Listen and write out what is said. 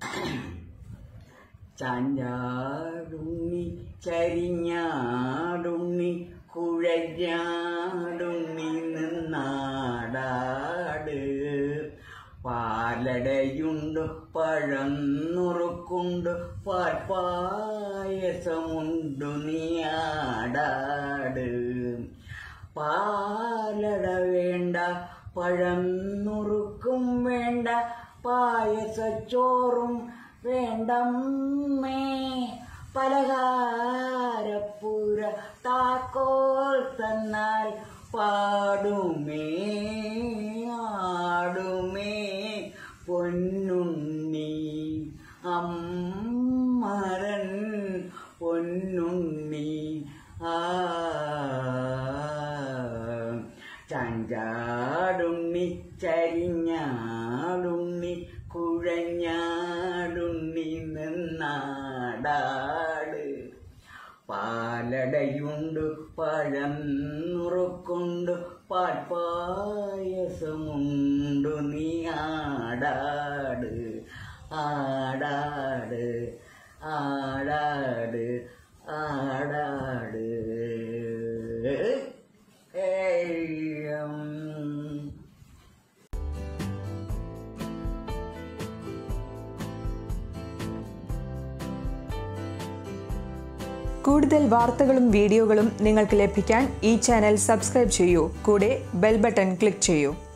ചാഞ്ചാടുണ്ണി ചരിഞ്ഞാടുണ്ണി കുഴഞ്ഞാടുണ്ണി നിന്നാടാട് പാലടയുണ്ട് പഴം നുറുക്കുണ്ട് പാൽപ്പായസമുണ്ട് നീയാടാട് പാലട വേണ്ട പഴം നുറുക്കും വേണ്ട പായസച്ചോറും വേണ്ടമ്മേ പലഹാരപ്പൂര താക്കോൽ തന്നാൽ പാടുമേ ആടുമേ പൊന്നുണ്ണി അമ്മരൻ പൊന്നുണ്ണി ആ ചാഞ്ചാടുണ്ണി ചരിഞ്ഞാടുണ്ണി കുഴഞ്ഞാടുണ്ണി നിന്നാടാട് പാലടയുണ്ട് പഴം നുറുക്കുണ്ട് പാൽപ്പായസമുണ്ട് നീ ആടാട് ആടാട് ആടാട് ആടാട് ഏയ് ഉം. കൂടുതൽ വാർത്തകളും വീഡിയോകളും നിങ്ങൾക്ക് ലഭിക്കാൻ ഈ ചാനൽ സബ്സ്ക്രൈബ് ചെയ്യൂ കൂടെ ബെൽ ബട്ടൺ ക്ലിക്ക് ചെയ്യൂ